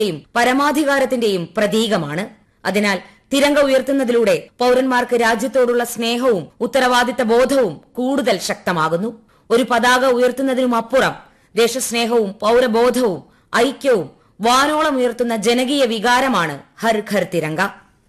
യും പരമാധികാരത്തിന്റെയും പ്രതീകമാണ് അതിനാൽ തിരങ്ക ഉയർത്തുന്നതിലൂടെ പൌരന്മാർക്ക് രാജ്യത്തോടുള്ള സ്നേഹവും ഉത്തരവാദിത്ത ബോധവും കൂടുതൽ ശക്തമാകുന്നു ഒരു പതാക ഉയർത്തുന്നതിനുമപ്പുറം ദേശസ്നേഹവും പൌരബോധവും ഐക്യവും വാനോളം ഉയർത്തുന്ന ജനകീയ വികാരമാണ് ഹർ ഘർ തിരങ്ക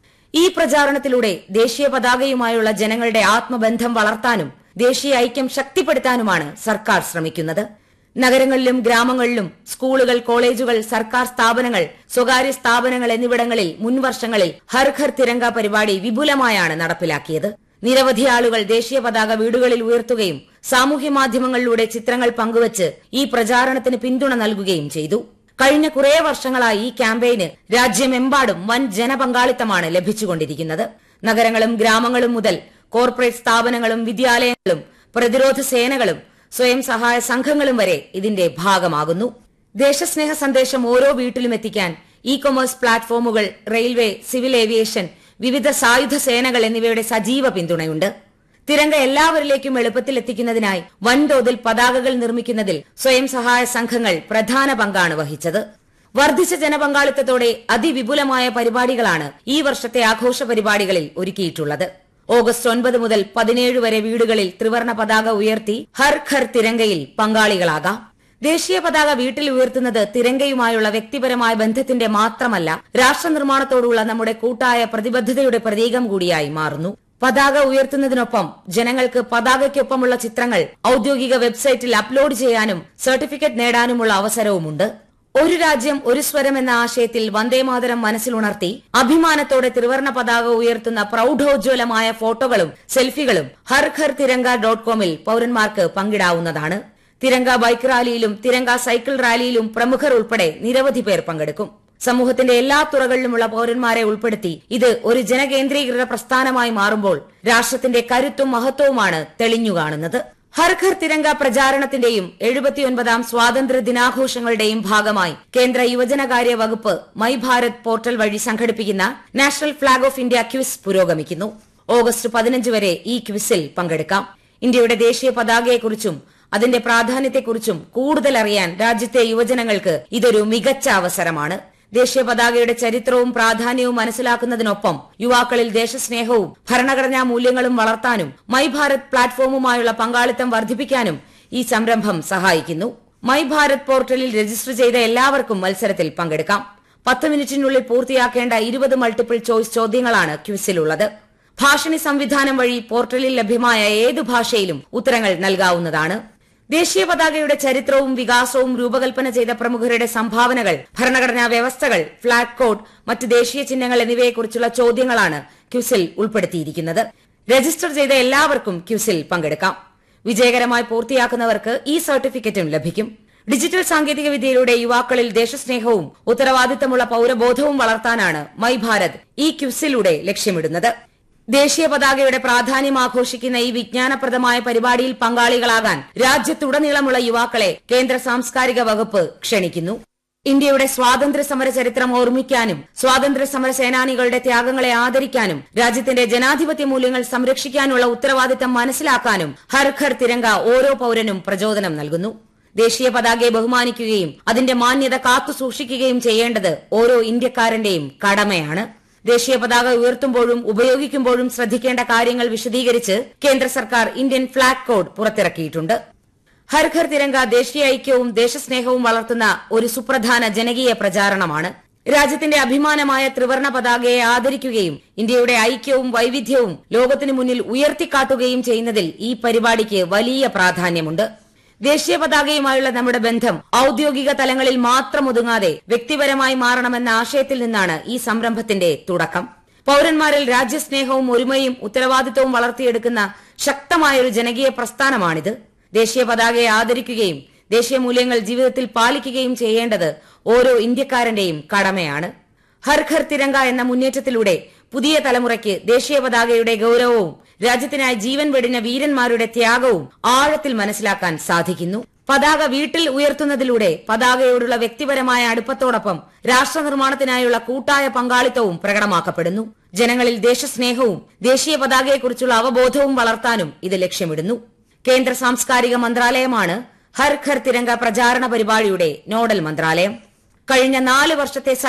ഈ പ്രചാരണത്തിലൂടെ ദേശീയ പതാകയുമായുള്ള ജനങ്ങളുടെ ആത്മബന്ധം വളർത്താനും ദേശീയ ഐക്യം ശക്തിപ്പെടുത്താനുമാണ് സർക്കാർ ശ്രമിക്കുന്നത് നഗരങ്ങളിലും ഗ്രാമങ്ങളിലും സ്കൂളുകൾ കോളേജുകൾ സർക്കാർ സ്ഥാപനങ്ങൾ സ്വകാര്യ സ്ഥാപനങ്ങൾ എന്നിവിടങ്ങളിൽ മുൻവർഷങ്ങളിൽ ഹർ ഘർ തിരങ്ക പരിപാടി വിപുലമായാണ് നടപ്പിലാക്കിയത് നിരവധി ആളുകൾ ദേശീയ പതാക വീടുകളിൽ ഉയർത്തുകയും സാമൂഹ്യ മാധ്യമങ്ങളിലൂടെ ചിത്രങ്ങൾ പങ്കുവച്ച് ഈ പ്രചാരണത്തിന് പിന്തുണ നൽകുകയും ചെയ്തു കഴിഞ്ഞ കുറേ വർഷങ്ങളായി ഈ ക്യാമ്പയിന് രാജ്യമെമ്പാടും വൻ ജനപങ്കാളിത്തമാണ് ലഭിച്ചുകൊണ്ടിരിക്കുന്നത് നഗരങ്ങളും ഗ്രാമങ്ങളും മുതൽ കോർപ്പറേറ്റ് സ്ഥാപനങ്ങളും വിദ്യാലയങ്ങളും പ്രതിരോധ സേനകളും സ്വയം സഹായ സംഘങ്ങളും വരെ ഇതിന്റെ ഭാഗമാകുന്നു ദേശസ്നേഹ സന്ദേശം ഓരോ വീട്ടിലും എത്തിക്കാൻ ഇ കൊമേഴ്സ് പ്ലാറ്റ്ഫോമുകൾ റെയിൽവേ സിവിൽ ഏവിയേഷൻ വിവിധ സായുധ സേനകൾ എന്നിവയുടെ സജീവ പിന്തുണയുണ്ട് തിരങ്ക എല്ലാവരിലേക്കും എളുപ്പത്തിൽ എത്തിക്കുന്നതിനായി വൻതോതിൽ പതാകകൾ നിർമ്മിക്കുന്നതിൽ സ്വയം സഹായ സംഘങ്ങൾ പ്രധാന പങ്കാണ് വഹിച്ചത് വർദ്ധിച്ച ജനപങ്കാളിത്തത്തോടെ അതിവിപുലമായ പരിപാടികളാണ് ഈ വർഷത്തെ ആഘോഷ പരിപാടികളിൽ ഒരുക്കിയിട്ടുള്ളത് ഓഗസ്റ്റ് ഒൻപത് മുതൽ പതിനേഴ് വരെ വീടുകളിൽ ത്രിവർണ പതാക ഉയർത്തി ഹർ ഘർ തിരങ്കയിൽ പങ്കാളികളാകാം ദേശീയ പതാക വീട്ടിൽ ഉയർത്തുന്നത് തിരങ്കയുമായുള്ള വ്യക്തിപരമായ ബന്ധത്തിന്റെ മാത്രമല്ല രാഷ്ട്ര നിർമ്മാണത്തോടുള്ള നമ്മുടെ കൂട്ടായ പ്രതിബദ്ധതയുടെ പ്രതീകം കൂടിയായി മാറുന്നു പതാക ഉയർത്തുന്നതിനൊപ്പം ജനങ്ങൾക്ക് പതാകയ്ക്കൊപ്പമുള്ള ചിത്രങ്ങൾ ഔദ്യോഗിക വെബ്സൈറ്റിൽ അപ്ലോഡ് ചെയ്യാനും സർട്ടിഫിക്കറ്റ് നേടാനുമുള്ള അവസരവുമുണ്ട് ഒരു രാജ്യം ഒരു സ്വരം എന്ന ആശയത്തിൽ വന്ദേമാതരം മനസ്സിലുണർത്തി അഭിമാനത്തോടെ ത്രിവർണ പതാക ഉയർത്തുന്ന പ്രൌഢോജ്വലമായ ഫോട്ടോകളും സെൽഫികളും ഹർ ഘർ തിരങ്ക ഡോട്ട് കോമിൽ പൌരന്മാർക്ക് പങ്കിടാവുന്നതാണ് തിരങ്ക ബൈക്ക് റാലിയിലും തിരങ്ക സൈക്കിൾ റാലിയിലും പ്രമുഖർ ഉൾപ്പെടെ നിരവധി പേർ പങ്കെടുക്കും സമൂഹത്തിന്റെ എല്ലാ തുറകളിലുമുള്ള പൌരന്മാരെ ഉൾപ്പെടുത്തി ഇത് ഒരു ജനകേന്ദ്രീകൃത പ്രസ്ഥാനമായി മാറുമ്പോൾ രാഷ്ട്രത്തിന്റെ കരുത്തും മഹത്വവുമാണ് തെളിഞ്ഞു കാണുന്നത് ഹർ ഘർ തിരങ്ക പ്രചാരണത്തിന്റെയും എഴുപത്തിയൊൻപതാം സ്വാതന്ത്ര്യ ദിനാഘോഷങ്ങളുടെയും ഭാഗമായി കേന്ദ്ര യുവജനകാര്യ വകുപ്പ് മൈ ഭാരത് പോർട്ടൽ വഴി സംഘടിപ്പിക്കുന്ന national flag of India quiz പുരോഗമിക്കുന്നു ഓഗസ്റ്റ് പതിനഞ്ച് വരെ ഈ ക്വിസിൽ പങ്കെടുക്കാം ഇന്ത്യയുടെ ദേശീയ പതാകയെക്കുറിച്ചും അതിന്റെ പ്രാധാന്യത്തെക്കുറിച്ചും കൂടുതൽ അറിയാൻ രാജ്യത്തെ യുവജനങ്ങൾക്ക് ഇതൊരു മികച്ച അവസരമാണ് ദേശീയ പതാകയുടെ ചരിത്രവും പ്രാധാന്യവും മനസ്സിലാക്കുന്നതിനൊപ്പം യുവാക്കളിൽ ദേശസ്നേഹവും ഭരണഘടനാ മൂല്യങ്ങളും വളർത്താനും മൈ ഭാരത് പ്ലാറ്റ്ഫോമുമായുള്ള പങ്കാളിത്തം വർദ്ധിപ്പിക്കാനും ഈ സംരംഭം സഹായിക്കുന്നു മൈ ഭാരത് പോർട്ടലിൽ രജിസ്റ്റർ ചെയ്ത എല്ലാവർക്കും മത്സരത്തിൽ പങ്കെടുക്കാം പത്ത് മിനിറ്റിനുള്ളിൽ പൂർത്തിയാക്കേണ്ട ഇരുപത് മൾട്ടിപ്പിൾ ചോയ്സ് ചോദ്യങ്ങളാണ് ക്വിസിലുള്ളത് ഭാഷണി സംവിധാനം വഴി പോർട്ടലിൽ ലഭ്യമായ ഏതു ഭാഷയിലും ഉത്തരങ്ങൾ നൽകാവുന്നതാണ് ദേശീയ പതാകയുടെ ചരിത്രവും വികാസവും രൂപകൽപ്പന ചെയ്ത പ്രമുഖരുടെ സംഭാവനകൾ ഭരണഘടനാ വ്യവസ്ഥകൾ ഫ്ളാഗ് കോഡ് മറ്റ് ദേശീയ ചിഹ്നങ്ങൾ എന്നിവയെക്കുറിച്ചുള്ള ചോദ്യങ്ങളാണ് ക്യുസിൽ ഉൾപ്പെടുത്തിയിരിക്കുന്നത് രജിസ്റ്റർ ചെയ്ത എല്ലാവർക്കും ക്യുസിൽ പങ്കെടുക്കാം വിജയകരമായി പൂർത്തിയാക്കുന്നവർക്ക് ഈ സർട്ടിഫിക്കറ്റും ലഭിക്കും ഡിജിറ്റൽ സാങ്കേതിക വിദ്യയിലൂടെ യുവാക്കളിൽ ദേശസ്നേഹവും ഉത്തരവാദിത്തമുള്ള പൌരബോധവും വളർത്താനാണ് മൈ ഭാരത് ഈ ക്യുസിലൂടെ ലക്ഷ്യമിടുന്നത് ദേശീയ പതാകയുടെ പ്രാധാന്യം ആഘോഷിക്കുന്ന ഈ വിജ്ഞാനപ്രദമായ പരിപാടിയിൽ പങ്കാളികളാകാൻ രാജ്യത്തുടനീളമുള്ള യുവാക്കളെ കേന്ദ്ര സാംസ്കാരിക വകുപ്പ് ക്ഷണിക്കുന്നു ഇന്ത്യയുടെ സ്വാതന്ത്ര്യ സമര ചരിത്രം ഓർമ്മിക്കാനും സ്വാതന്ത്ര്യ സമര സേനാനികളുടെ ത്യാഗങ്ങളെ ആദരിക്കാനും രാജ്യത്തിന്റെ ജനാധിപത്യ മൂല്യങ്ങൾ സംരക്ഷിക്കാനുള്ള ഉത്തരവാദിത്തം മനസ്സിലാക്കാനും ഹർ ഘർ തിരങ്ക ഓരോ പൌരനും പ്രചോദനം നൽകുന്നു ദേശീയ പതാകയെ ബഹുമാനിക്കുകയും അതിന്റെ മാന്യത കാത്തു സൂക്ഷിക്കുകയും ചെയ്യേണ്ടത് ഓരോ ഇന്ത്യക്കാരന്റെയും കടമയാണ് ദേശീയ പതാക ഉയർത്തുമ്പോഴും ഉപയോഗിക്കുമ്പോഴും ശ്രദ്ധിക്കേണ്ട കാര്യങ്ങൾ വിശദീകരിച്ച് കേന്ദ്ര സർക്കാർ ഇന്ത്യൻ ഫ്ളാഗ് കോഡ് പുറത്തിറക്കിയിട്ടുണ്ട് ഹർ ഘർ തിരങ്ക ദേശീയ ഐക്യവും ദേശസ്നേഹവും വളർത്തുന്ന ഒരു സുപ്രധാന ജനകീയ പ്രചാരണമാണ് രാജ്യത്തിന്റെ അഭിമാനമായ ത്രിവർണ പതാകയെ ആദരിക്കുകയും ഇന്ത്യയുടെ ഐക്യവും വൈവിധ്യവും ലോകത്തിനു മുന്നിൽ ഉയർത്തിക്കാട്ടുകയും ചെയ്യുന്നതിൽ ഈ പരിപാടിക്ക് വലിയ പ്രാധാന്യമുണ്ട് ദേശീയ പതാകയുമായുള്ള നമ്മുടെ ബന്ധം ഔദ്യോഗിക തലങ്ങളിൽ മാത്രം ഒതുങ്ങാതെ വ്യക്തിപരമായി മാറണമെന്ന ആശയത്തിൽ നിന്നാണ് ഈ സംരംഭത്തിന്റെ തുടക്കം പൌരന്മാരിൽ രാജ്യസ്നേഹവും ഒരുമയും ഉത്തരവാദിത്തവും വളർത്തിയെടുക്കുന്ന ശക്തമായൊരു ജനകീയ പ്രസ്ഥാനമാണിത് ദേശീയ പതാകയെ ആദരിക്കുകയും ദേശീയ മൂല്യങ്ങൾ ജീവിതത്തിൽ പാലിക്കുകയും ചെയ്യേണ്ടത് ഓരോ ഇന്ത്യക്കാരന്റെയും കടമയാണ് ഹർ ഘർ തിരങ്ക എന്ന മുന്നേറ്റത്തിലൂടെ പുതിയ തലമുറയ്ക്ക് ദേശീയ പതാകയുടെ ഗൌരവവും രാജ്യത്തിനായി ജീവൻ വെടിഞ്ഞ വീരന്മാരുടെ ത്യാഗവും ആഴത്തിൽ മനസ്സിലാക്കാൻ സാധിക്കുന്നു പതാക വീട്ടിൽ ഉയർത്തുന്നതിലൂടെ പതാകയോടുള്ള വ്യക്തിപരമായ അടുപ്പത്തോടൊപ്പം രാഷ്ട്ര നിർമ്മാണത്തിനായുള്ള കൂട്ടായ പങ്കാളിത്തവും പ്രകടമാക്കപ്പെടുന്നു ജനങ്ങളിൽ ദേശസ്നേഹവും ദേശീയ പതാകയെക്കുറിച്ചുള്ള അവബോധവും വളർത്താനും ഇത് ലക്ഷ്യമിടുന്നു കേന്ദ്ര സാംസ്കാരിക മന്ത്രാലയമാണ് ഹർ ഘർ തിരങ്ക പ്രചാരണ പരിപാടിയുടെ നോഡൽ മന്ത്രാലയം കഴിഞ്ഞ നാല് വർഷത്തെ